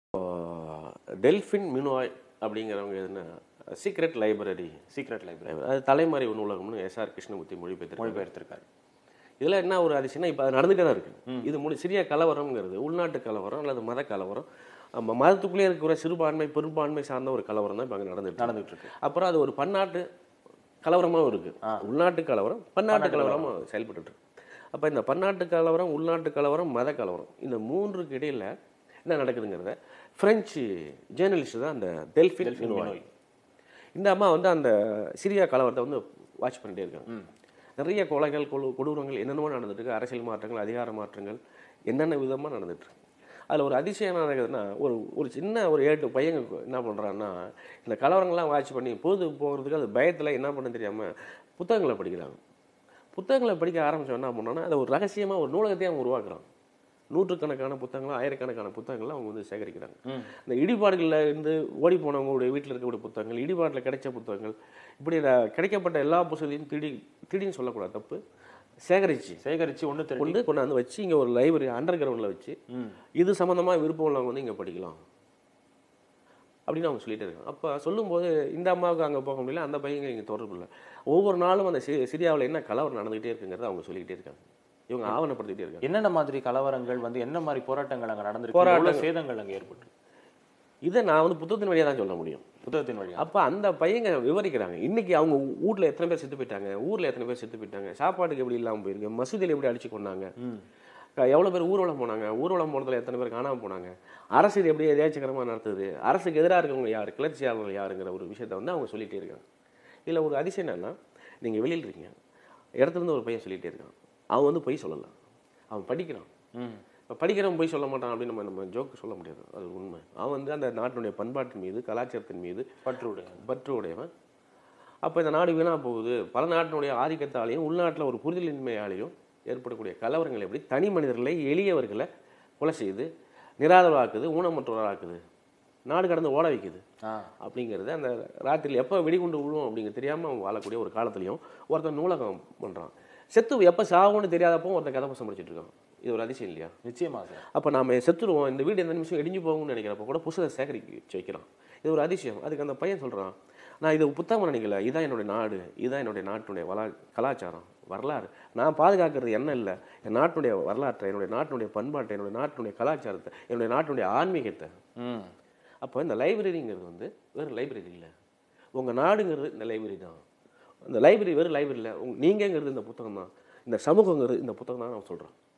Delphine மினோய் அப்படிங்கிறவங்க எதுனா secret library secret library அது தலைமறைவு நூலகம்னு எஸ்ஆர் கிருஷ்ணமூர்த்தி மொழிபெயர்த்து மொழிபெயர்த்திருக்காரு இதில் என்ன ஒரு அதிசயம்னா இப்போ அது நடந்துகிட்டே தான் இருக்குது இது முடி சிறிய கலவரம்ங்கிறது உள்நாட்டு கலவரம் அல்லது மத கலவரம் ஆமா, மதத்துக்குள்ளே இருக்கிற சிறுபான்மை பெரும்பான்மை சார்ந்த ஒரு கலவரம் தான் இப்போ அங்கே நடந்துட்டு நடந்துட்டு இருக்கு அப்புறம் அது ஒரு பன்னாட்டு கலவரமாகவும் இருக்கு உள்நாட்டு கலவரம் பன்னாட்டு கலவரமாக செயல்பட்டு இருக்கு அப்போ இந்த பன்னாட்டு கலவரம் உள்நாட்டு கலவரம் மத கலவரம் இந்த மூன்றுக்கு இடையில என்ன நடக்குதுங்கிறத பிரெஞ்சு ஜேர்னலிஸ்ட் தான் அந்த டெல்ஃபின் மினோய் இந்த அம்மா வந்து அந்த சிரியா கலவரத்தை வந்து வாட்ச் பண்ணிட்டே இருக்காங்க நிறைய கொலைகள் கொடு கொடூரங்கள் என்னென்னமோ நடந்துட்டு இருக்கு அரசியல் மாற்றங்கள் அதிகார மாற்றங்கள் என்னென்ன விதமாக நடந்துட்டு இருக்கு அதில் ஒரு அதிசயம் என்ன நடக்குதுன்னா ஒரு ஒரு சின்ன ஒரு ஏட்டு பையன் என்ன பண்ணுறான்னா இந்த கலவரங்கள்லாம் வாட்ச் பண்ணி பொழுது போகிறதுக்கு அது பயத்தில் என்ன பண்ண தெரியாமல் புத்தகங்களை படிக்கிறாங்க புத்தகங்களை படிக்க ஆரம்பிச்சவன் என்ன பண்ணோன்னா அதை ஒரு ரகசியமாக ஒரு நூலகத்தையே அவங்க உருவாக்குறாங்க நூற்றுக்கணக்கான புத்தகங்கள் ஆயிரக்கணக்கான புத்தகங்களை அவங்க வந்து சேகரிக்கிறாங்க இந்த இடிபாடுகளில் இருந்து ஓடி போனவங்களுடைய வீட்டில் இருக்கக்கூடிய புத்தகங்கள் இடிபாட்டில் கிடைச்ச புத்தகங்கள் இப்படி இந்த கிடைக்கப்பட்ட எல்லா புத்தகத்தையும் திடீ திடீர்னு சொல்லக்கூடாது தப்பு சேகரிச்சு சேகரிச்சு ஒண்ணு திரட்டி கொண்டு கொண்டாந்து வச்சு இங்கே ஒரு லைப்ரரி அண்டர் கிரவுண்டில் வச்சு இது சம்மந்தமாக விருப்பம் உள்ளவங்க வந்து இங்கே படிக்கலாம் அப்படின்னு அவங்க சொல்லிட்டு இருக்காங்க அப்போ சொல்லும்போது இந்த அம்மாவுக்கு அங்கே போக முடியல அந்த பையங்க இங்கே தொடர்பு இல்லை ஒவ்வொரு நாளும் அந்த சி சிரியாவில் என்ன கலவரம் நடந்துகிட்டே இருக்குங்கிறத அவங்க சொல்லிக்கிட்டே இருக்காங்க இவங்க ஆவணப்படுத்திக்கிட்டே இருக்காங்க என்னென்ன மாதிரி கலவரங்கள் வந்து என்ன மாதிரி போராட்டங்கள் அங்க நடந்திருக்கு போராட்டம். எவ்வளவு சேதங்கள் அங்க ஏற்பட்டு இதை நான் வந்து புத்தகத்தின் வழியாக தான் சொல்ல முடியும் புத்தகத்தின் வழியா அப்போ அந்த பையங்க விவரிக்கிறாங்க இன்னைக்கு அவங்க வீட்டில் எத்தனை பேர் செத்து போயிட்டாங்க ஊரில் எத்தனை பேர் செத்து போயிட்டாங்க சாப்பாட்டுக்கு எப்படி இல்லாமல் போயிருக்கு மசூதியில் எப்படி அடிச்சு கொண்டாங்க எவ்வளோ பேர் ஊர்வலம் போனாங்க ஊர்வலம் போனதில் எத்தனை பேர் காணாமல் போனாங்க அரசு இது எப்படி எதேச்சகரமாக நடத்துது அரசுக்கு எதிராக இருக்கவங்க யார் கிளர்ச்சியாளர்கள் யாருங்கிற ஒரு விஷயத்தை வந்து அவங்க சொல்லிகிட்டே இருக்காங்க இதில் ஒரு அதிசயம் என்னன்னா நீங்கள் வெளியில் இருக்கீங்க இடத்துல இருந்து ஒரு பையன் சொல்லிகிட்டே இருக்கான் அவன் வந்து பொய் சொல்லலாம் அவன் படிக்கிறான் ம் இப்போ படிக்கிறவன் போய் சொல்ல மாட்டான் அப்படின்னு நம்ம நம்ம ஜோக்கு சொல்ல முடியாது அது உண்மை அவன் வந்து அந்த நாட்டினுடைய பண்பாட்டின் மீது கலாச்சாரத்தின் மீது பற்றுடைய பற்று உடையவன் அப்போ இந்த நாடு வீணாக போகுது பல நாட்டினுடைய ஆதிக்கத்தாலையும் உள்நாட்டில் ஒரு புரிதலின்மையாலையும் ஏற்படக்கூடிய கலவரங்கள் எப்படி தனி மனிதர்களை எளியவர்களை கொலை செய்து நிராதரவாக்குது ஊனமற்றவராக்குது நாடு கடந்து ஓட வைக்குது ஆ அப்படிங்கிறது அந்த ராத்திரியில் எப்போ வெடிகுண்டு விழுவும் அப்படிங்க தெரியாமல் அவன் வாழக்கூடிய ஒரு காலத்துலையும் ஒருத்தன் நூலகம் பண்ணுறான் செத்து எப்போ சாகும்னு தெரியாதப்போ ஒருத்தன் கதை புசம் படிச்சிட்டு இருக்கான் இது ஒரு அதிசயம் இல்லையா நிச்சயமா சார் அப்போ நாம செத்துருவோம் இந்த வீடு எந்த நிமிஷம் இடிஞ்சு போகும்னு நினைக்கிறப்ப கூட புத்தகத்தை சேகரிக்க வைக்கிறான் இது ஒரு அதிசயம் அதுக்கு அந்த பையன் சொல்கிறான் நான் இது புத்தகம் நினைக்கல இதான் என்னுடைய நாடு இதான் என்னுடைய நாட்டுடைய வளா கலாச்சாரம் வரலாறு நான் பாதுகாக்கிறது என்ன இல்லை என் நாட்டுடைய வரலாற்றை என்னுடைய நாட்டினுடைய பண்பாட்டை என்னுடைய நாட்டினுடைய கலாச்சாரத்தை என்னுடைய நாட்டினுடைய ஆன்மீகத்தை ம் அப்போ இந்த லைப்ரரிங்கிறது வந்து வெறும் லைப்ரரி இல்லை உங்கள் நாடுங்கிறது இந்த லைப்ரரி தான் இந்த லைப்ரரி வெறும் லைப்ரரி இல்லை உங்க நீங்கங்கிறது இந்த புத்தகம் தான் இந்த சமூகங்கிறது இந்த புத்தகம் தான் நான் சொல்கிறேன்